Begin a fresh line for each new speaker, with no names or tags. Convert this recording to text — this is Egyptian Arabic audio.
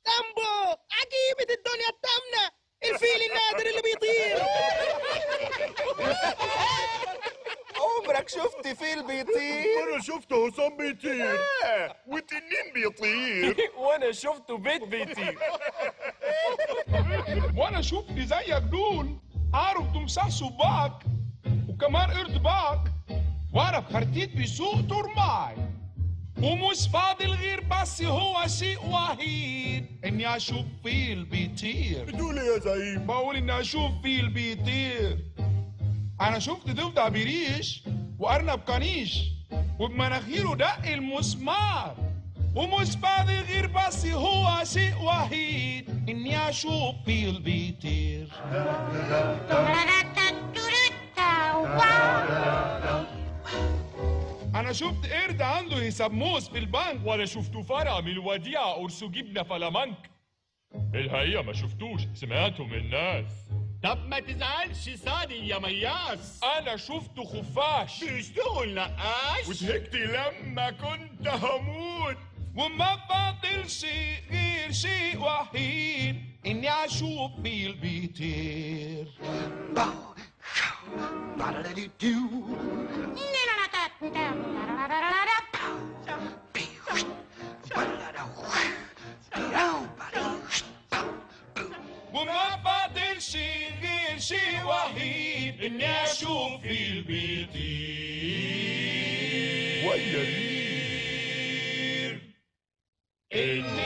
امبو عجيبة الدنيا التامنة الفيل النادر اللي بيطير
عمرك شفت فيل بيطير
انا شفت حصان بيطير وتنين بيطير
وانا شفته بيت بيطير
وانا شفت زيك دول عارف تمساح صباك وكمان قرد باك وانا خرتيت بسوق ترماي ومش فاضل غير بس هو شيء وحيد اني اشوف فيل بيطير
بتقول ايه يا زعيم
بقول اني اشوف فيل بيطير انا شفت ضفدع بريش وارنب كنيش وبمناخيره دق المسمار ومش فاضل غير بس هو شيء وحيد اني اشوف فيل بيطير انا شفت قرد عنده حساب موز في البنك
وانا شفته فرع من الوديعة قرصه جبنة فلامنك الحقيقة ما شفتوش سمعته من الناس
طب ما تزعلش صادي يا مياس
انا شفته خفاش
بيشتغل نقاش
وضحكت لما كنت هموت
وما فاضلش غير شيء وحيد اني اشوف فيل بيطير وما فاضلش غير شيء وحيد اني اشوف فيل بيطير
ويا ريت
إني